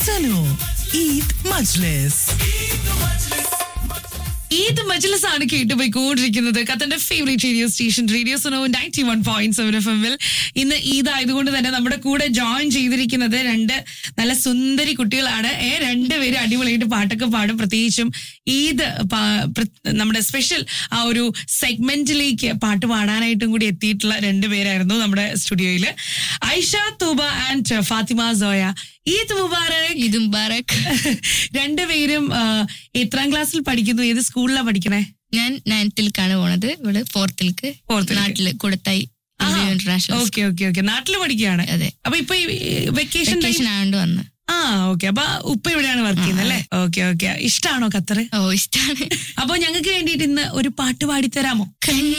Sano Eid Majlis. Eid മജ്ലിസ് ആണ് കേട്ടുപോയിക്കൊണ്ടിരിക്കുന്നത് ഖത്തറിന്റെ favourite radio station radio Suno ninety one point seven F എമ്മിൽ ഇന്ന് ഈദ് ആയതുകൊണ്ട് തന്നെ നമ്മുടെ കൂടെ ജോയിൻ ചെയ്തിരിക്കുന്നത് രണ്ട് നല്ല സുന്ദരി കുട്ടികളാണ് ഏ രണ്ടുപേരും അടിപൊളിയായിട്ട് പാട്ടൊക്കെ പാടും പ്രത്യേകിച്ചും ഈദ് പാ- പ്ര- നമ്മുടെ സ്പെഷ്യൽ ആ ഒരു സെഗ്മെന്റിലേക്ക് പാട്ട് പാടാനായിട്ടും കൂടി എത്തിയിട്ടുള്ള രണ്ടുപേരായിരുന്നു നമ്മുടെ സ്റ്റുഡിയോയില് ഐഷ തൂബ ആൻഡ് ഫാത്തിമ സോയ ഈദ് മുബാറക് ഇത് മുബാറക് രണ്ടുപേരും ആ, എത്രാം ക്ലാസ്സിൽ പഠിക്കുന്നു ഏത് സ്കൂളിലാണ് പഠിക്കണേ ഞാൻ നയൻത്തിലേക്കാണ് പോണത് ഇവിടെ ഫോർത്തിലേക്ക് Fourth ലേക്ക്. നാട്ടില് കൊടുത്തായി ഇന്റർനാഷണൽ ഓക്കെ ഓക്കെ ഓക്കെ നാട്ടില് പഠിക്കുകയാണ് അതെ അപ്പൊ ഇപ്പൊ വെക്കേഷൻ വെക്കേഷൻ ആയതുകൊണ്ട് വന്ന് ആ ഓക്കെ അപ്പൊ ഉപ്പ ഇവിടെയാണ് വർക്ക് ചെയ്യുന്നത് അല്ലേ ഓക്കെ ഓക്കെ ഇഷ്ടാണോ ഖത്തറ് ഓ ഇഷ്ടാണ് അപ്പൊ ഞങ്ങൾക്ക് വേണ്ടിയിട്ട് ഇന്ന് ഒരു പാട്ട് പാടിത്തരാമോ